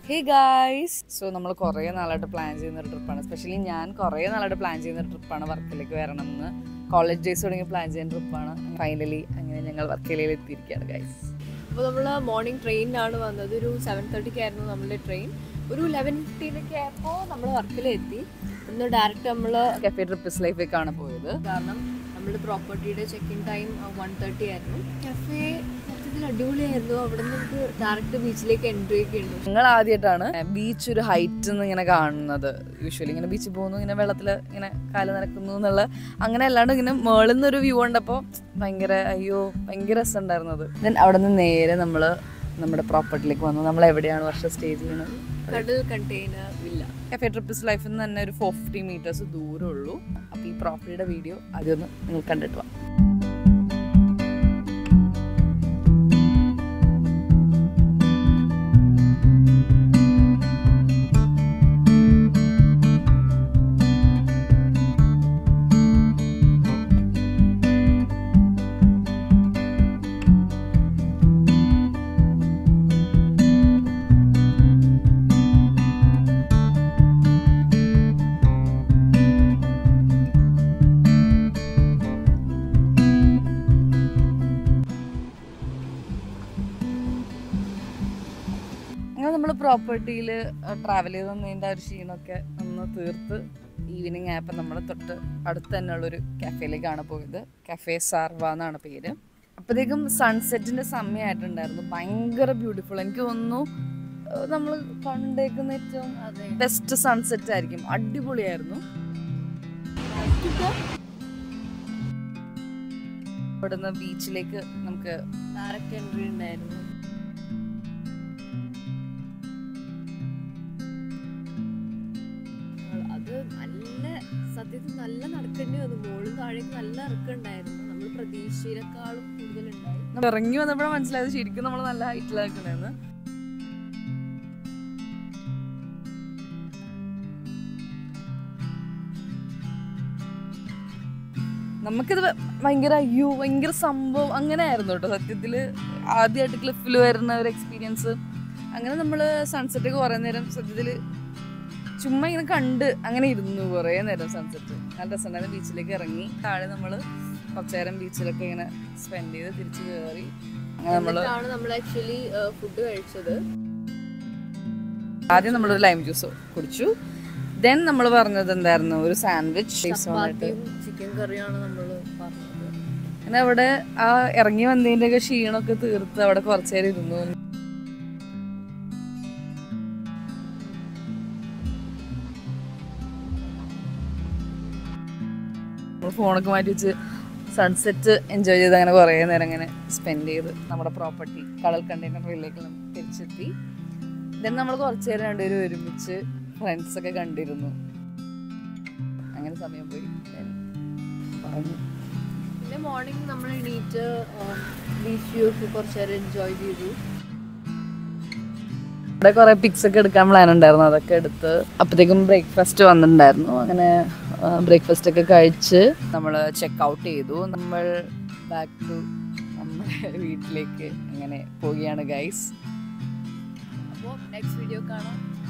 hey guys so നമ്മൾ കുറേ നാളായിട്ട് പ്ലാൻ ചെയ്യുന്ന ഒരു ട്രിപ്പാണ് സ്പെഷ്യലി ഞാൻ കുറേ നാളായിട്ട് പ്ലാൻ ചെയ്യുന്ന ഒരു ട്രിപ്പാണ് വർക്കലേക്ക് വരണം എന്ന് കോളേജ് ഡേയ്സ് തുടങ്ങി പ്ലാൻ ചെയ്യുന്ന ട്രിപ്പാണ് ഫൈനലി അങ്ങനെ ഞങ്ങൾ വർക്കലയിൽ എത്തിയിരിക്കുകയാണ് ഗൈസ് അപ്പോൾ നമ്മൾ മോർണിംഗ് ട്രെയിനിനാണ് വന്നത് ഒരു സെവൻ തേർട്ടിക്കായിരുന്നു നമ്മളുടെ ട്രെയിൻ ഒരു ലെവൻ ഫിഫ്റ്റീനൊക്കെ ആയപ്പോൾ നമ്മൾ വർക്കിലെത്തി ഇന്ന് ഡയറക്റ്റ് നമ്മൾ കഫേ ട്രിപ്പിസ് ലൈഫിലേക്കാണ് പോയത് കാരണം നമ്മുടെ പ്രോപ്പർട്ടിയുടെ check in time one thirty ആയിരുന്നു കഫേ മൊത്തത്തിൽ അടിപൊളിയായിരുന്നു അവിടെ നിന്ന് നമുക്ക് ഡയറക്റ്റ് ബീച്ചിലേക്ക് എൻട്രി ഒക്കെ ഉണ്ട് ഞങ്ങൾ ആദ്യമായിട്ടാണ് ബീച്ച് ഒരു ഹൈറ്റ് നിന്ന് ഇങ്ങനെ കാണുന്നത് യൂഷ്വലി ഇങ്ങനെ ബീച്ചിൽ പോകുന്നു ഇങ്ങനെ വെള്ളത്തിൽ ഇങ്ങനെ കാല് നനക്കുന്നു എന്നുള്ള അങ്ങനെ അല്ലാണ്ട് ഇങ്ങനെ മേളിൽ നിന്നൊരു വ്യൂ കണ്ടപ്പോൾ ഭയങ്കര അയ്യോ ഭയങ്കര രസമുണ്ടായിരുന്നത് ദെൻ അവിടെ നിന്ന് നേരെ നമ്മൾ നമ്മുടെ പ്രോപ്പർട്ടിയിലേക്ക് വന്നു നമ്മൾ എവിടെയാണ് വർഷം സ്റ്റേ ചെയ്യുന്നത് കടൽ കണ്ടെയ്നർ വില്ല കഫേ ട്രിപ്പിസ് ലൈഫിൽ നിന്ന് തന്നെ ഒരു ഫോർ ഫിഫ്റ്റി മീറ്റേഴ്സ് ദൂരമേ ഉള്ളൂ അപ്പോൾ ഈ പ്രോപ്പർട്ടിയുടെ വീഡിയോ ആദ്യം ഒന്ന് നിങ്ങൾ കണ്ടിട്ട് വാ അങ്ങനെ നമ്മൾ പ്രോപ്പർട്ടിയിൽ ട്രാവൽ ചെയ്ത് വന്നതിൻ്റെ ഒരു ക്ഷീണമൊക്കെ ഒന്ന് തീർത്ത് ഈവനിങ് ആയപ്പോൾ നമ്മൾ തൊട്ട് അടുത്ത് തന്നെയുള്ളൊരു കഫേയിലേക്കാണ് പോയത് കഫേ സാർവ എന്നാണ് പേര് അപ്പോഴത്തേക്കും സൺസെറ്റിൻ്റെ സമയമായിട്ടുണ്ടായിരുന്നു ഭയങ്കര ബ്യൂട്ടിഫുൾ എനിക്ക് തോന്നുന്നു നമ്മൾ കണ്ടേക്കുന്ന ഏറ്റവും അതെ ബെസ്റ്റ് സൺസെറ്റ് ആയിരിക്കും അടിപൊളിയായിരുന്നു ഇവിടുന്ന് ബീച്ചിലേക്ക് നമുക്ക് ഡയറക്റ്റ് എൻട്രി ഉണ്ടായിരുന്നു അത് നല്ല സത്യത്തിൽ നല്ല നടക്കേണ്ടി വന്നു മോളും താഴേക്ക് നല്ല ഇറക്കുണ്ടായിരുന്നു നമ്മൾ പ്രതീക്ഷയിലേക്കാളും കൂടുതലുണ്ടായി നമ്മൾ ഇറങ്ങി വന്നപ്പോഴാണ് മനസ്സിലായത് ശരിക്കും നമ്മൾ നല്ല ഹൈറ്റിലാക്കണെന്ന് നമുക്കിത് ഭയങ്കര അയ്യോ ഭയങ്കര സംഭവം അങ്ങനെ ആയിരുന്നു കേട്ടോ സത്യത്തിൽ ആദ്യമായിട്ട് ക്ലിഫിൽ വരുന്ന ഒരു എക്സ്പീരിയൻസ് അങ്ങനെ നമ്മൾ സൺസെറ്റ് കുറേ നേരം സത്യത്തിൽ ചുമ്മാ ഇങ്ങനെ കണ്ട് അങ്ങനെ ഇരുന്നു കുറേ നേരം സൺസെറ്റ് നല്ല രസമുണ്ടായിരുന്നു ബീച്ചിലേക്ക് ഇറങ്ങി താഴെ നമ്മൾ കുറച്ചു നേരം ബീച്ചിലൊക്കെ ഇങ്ങനെ സ്പെൻഡ് ചെയ്ത് തിരിച്ച് കയറി അങ്ങനെ നമ്മൾ എന്നിട്ടാണ് നമ്മൾ ആക്ച്വലി ഫുഡ് കഴിച്ചത് ആദ്യം നമ്മളൊരു ലൈം ജ്യൂസ് കുടിച്ചു ദെൻ നമ്മൾ പറഞ്ഞത് എന്തായിരുന്നു ഒരു സാൻഡ്വിച്ച് ചപ്പാത്തിയും ചിക്കൻ കറിയാണ് നമ്മൾ പറഞ്ഞത് അങ്ങനെ അവിടെ ആ ഇറങ്ങി വന്നതിന്റെ ഒക്കെ ക്ഷീണമൊക്കെ തീർത്ത് അവിടെ കുറച്ചു നേരം ഇരുന്നു നമ്മൾ ഫോണൊക്കെ മാറ്റി വെച്ച് സൺസെറ്റ് എൻജോയ് ചെയ്ത് അങ്ങനെ കുറേ നേരം അങ്ങനെ സ്പെൻഡ് ചെയ്ത് നമ്മുടെ പ്രോപ്പർട്ടി കടൽ കണ്ടെയ്നറിലേക്ക് തിരിച്ചെത്തി ദെൻ നമ്മൾ കുറച്ചു നേരം രണ്ടുപേരും ഒരുമിച്ച് ഫ്രണ്ട്സ് ഒക്കെ കണ്ടിരുന്നു അങ്ങനെ സമയം പോയി Then പറഞ്ഞു പിന്നെ മോർണിംഗ് നമ്മൾ എണീറ്റ് ബീച്ച് വ്യൂ ഒക്കെ കുറച്ച് നേരം എൻജോയ് ചെയ്തു ഇവിടെ കുറെ പിക്സ് ഒക്കെ എടുക്കാൻ പ്ലാൻ ഉണ്ടായിരുന്നു അതൊക്കെ എടുത്ത് അപ്പോഴത്തേക്കും ബ്രേക്ക്ഫാസ്റ്റ് വന്നിട്ടുണ്ടായിരുന്നു അങ്ങനെ ബ്രേക്ക്ഫാസ്റ്റ് ഒക്കെ കഴിച്ച് നമ്മൾ ചെക്ക് ഔട്ട് ചെയ്തു നമ്മൾ ബാക്ക് ടു നമ്മുടെ വീട്ടിലേക്ക് അങ്ങനെ പോവുകയാണ് ഗൈസ് അപ്പോൾ നെക്സ്റ്റ് വീഡിയോ കാണാം